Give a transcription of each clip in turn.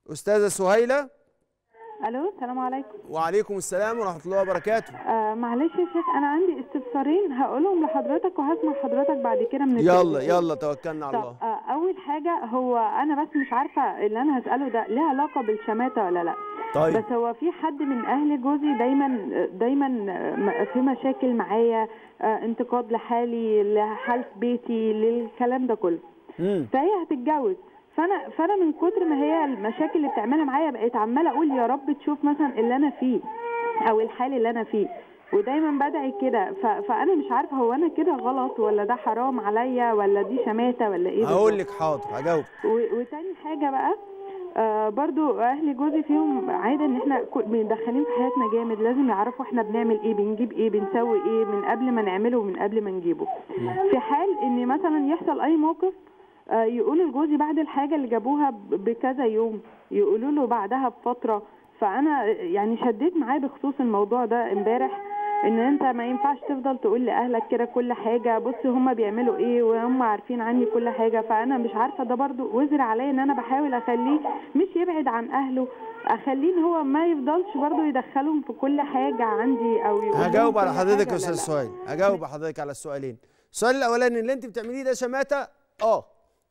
استاذه سهيله الو السلام عليكم وعليكم السلام ورحمه الله وبركاته آه معلش يا شيخ انا عندي استفسارين هقولهم لحضرتك وهسمع حضرتك بعد كده من يلا التليفون. يلا توكلنا على طب الله آه اول حاجه هو انا بس مش عارفه اللي انا هساله ده ليه علاقه بالشماته ولا لا طيب بس هو في حد من اهل جوزي دايما دايما م- في مشاكل معايا آه، انتقاد لحالي لحال بيتي للكلام ده كله امم فهي هتتجوز فانا فانا من كتر ما هي المشاكل اللي بتعملها معايا بقيت عماله اقول يا رب تشوف مثلا اللي انا فيه او الحال اللي انا فيه ودايما بدعي كده ف- فانا مش عارفه هو انا كده غلط ولا ده حرام عليا ولا دي شماته ولا ايه هقول بالظبط؟ لك حاضر هجاوب و- وتاني حاجه بقى آه برضو اهل جوزي فيهم عاده ان احنا كو- مدخلين في حياتنا جامد لازم يعرفوا احنا بنعمل ايه بنجيب ايه بنسوي ايه من قبل ما نعمله ومن قبل ما نجيبه في حال ان مثلا يحصل اي موقف آه يقولوا لجوزي بعد الحاجه اللي جابوها ب- بكذا يوم يقولوا له بعدها بفتره فانا يعني شديت معاه بخصوص الموضوع ده امبارح ان انت ما ينفعش تفضل تقول لاهلك كده كل حاجه بص هما بيعملوا ايه وهم عارفين عني كل حاجه فانا مش عارفه ده برضو وزر عليا ان انا بحاول اخليه مش يبعد عن اهله اخليه ان هو ما يفضلش برضو يدخلهم في كل حاجه عندي او يقول لهم هجاوب على كل حضرتك حاجة. يا لا، استاذ لا. سهيل هجاوب حضرتك على السؤالين السؤال الاولاني اللي انت بتعمليه ده شماته اه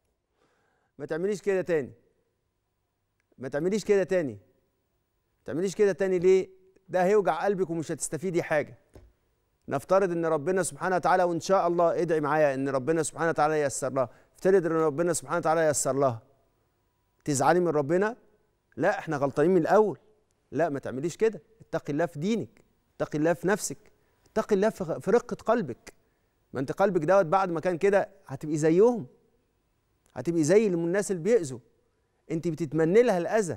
ما تعمليش كده تاني ما تعمليش كده تاني ما تعمليش كده تاني ليه ده هيوجع قلبك ومش هتستفيدي حاجه نفترض ان ربنا سبحانه وتعالى وان شاء الله ادعي معايا ان ربنا سبحانه وتعالى ييسر لها افترض ان ربنا سبحانه وتعالى ييسر لها تزعلي من ربنا لا احنا غلطانين من الاول لا ما تعمليش كده اتقي الله في دينك اتقي الله في نفسك اتقي الله في في رقه قلبك ما انت قلبك دوت بعد ما كان كده هتبقي زيهم هتبقي زي اللي من الناس اللي بيأذوا انت بتتمني لها الاذى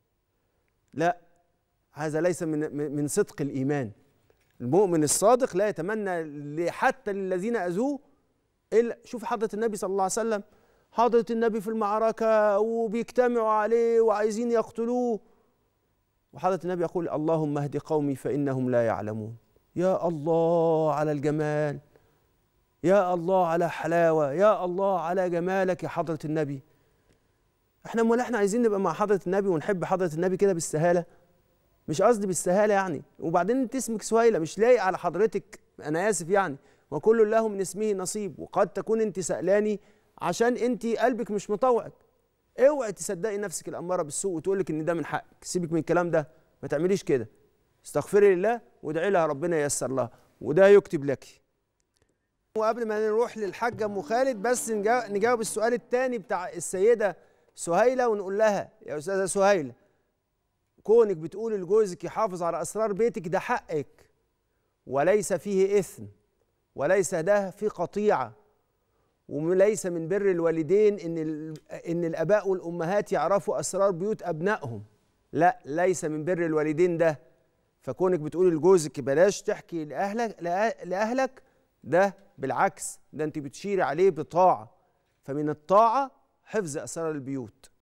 لا هذا ليس من من من صدق الايمان المؤمن الصادق لا يتمنى ل- حتى للذين اذوه الا شوف حضره النبي صلى الله عليه وسلم حضره النبي في المعركه وبيجتمعوا عليه وعايزين يقتلوه وحضره النبي يقول اللهم اهد قومي فانهم لا يعلمون يا الله على الجمال يا الله على حلاوه يا الله على جمالك يا حضره النبي احنا امال احنا عايزين نبقى مع حضره النبي ونحب حضره النبي كده بالسهاله مش قصدي بالسهاله يعني وبعدين انت اسمك سهيله مش لايق على حضرتك انا اسف يعني وكل له من اسمه نصيب وقد تكون انت سالاني عشان انت قلبك مش مطوعك اوعي تصدقي نفسك الاماره بالسوء وتقول لك ان ده من حقك سيبك من الكلام ده ما تعمليش كده استغفري لله وادعي لها ربنا ييسر لها وده يكتب لك وقبل ما نروح للحاجه ام خالد بس نجا- نجاوب السؤال الثاني بتاع السيده سهيله ونقول لها يا استاذه سهيله كونك بتقول لجوزك يحافظ على اسرار بيتك ده حقك وليس فيه اثم وليس ده في قطيعه وليس من بر الوالدين ان ال- ان الاباء والامهات يعرفوا اسرار بيوت ابنائهم لا ليس من بر الوالدين ده فكونك بتقولي لجوزك بلاش تحكي لاهلك لأ- لاهلك ده بالعكس ده انت بتشيري عليه بطاعه فمن الطاعه حفظ اسرار البيوت